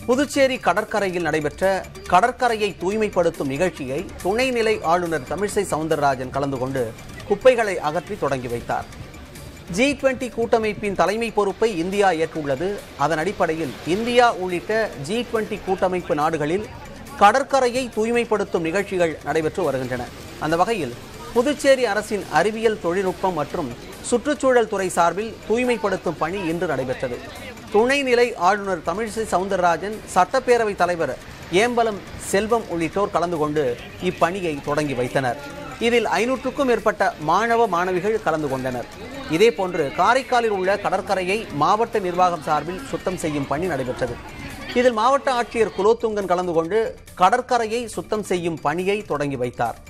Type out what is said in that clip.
புதுச்சேரி கடற்கரையில் நடைபெற்ற கடற்கரையை தூய்மைப்படுத்தும் நிகழ்ச்சியை துணைநிலை ஆளுநர் தமிழிசை சவுந்தரராஜன் கலந்து கொண்டு குப்பைகளை அகற்றி தொடங்கி வைத்தார் ஜி டுவெண்டி கூட்டமைப்பின் தலைமை பொறுப்பை இந்தியா ஏற்றுள்ளது அதன் அடிப்படையில் இந்தியா உள்ளிட்ட ஜி டுவெண்டி கூட்டமைப்பு நாடுகளில் கடற்கரையை தூய்மைப்படுத்தும் நிகழ்ச்சிகள் நடைபெற்று வருகின்றன அந்த வகையில் புதுச்சேரி அரசின் அறிவியல் தொழில்நுட்பம் மற்றும் சுற்றுச்சூழல் துறை சார்பில் தூய்மைப்படுத்தும் பணி இன்று நடைபெற்றது துணைநிலை ஆளுநர் தமிழிசை சவுந்தரராஜன் சட்டப்பேரவைத் தலைவர் ஏம்பலம் செல்வம் உள்ளிட்டோர் கலந்து கொண்டு இப்பணியை தொடங்கி வைத்தனர் இதில் ஐநூற்றுக்கும் மேற்பட்ட மாணவ மாணவிகள் கலந்து கொண்டனர் இதேபோன்று காரைக்காலில் உள்ள கடற்கரையை மாவட்ட நிர்வாகம் சார்பில் சுத்தம் செய்யும் பணி நடைபெற்றது இதில் மாவட்ட ஆட்சியர் குலோத்துங்கன் கலந்து கொண்டு கடற்கரையை சுத்தம் செய்யும் பணியை தொடங்கி வைத்தார்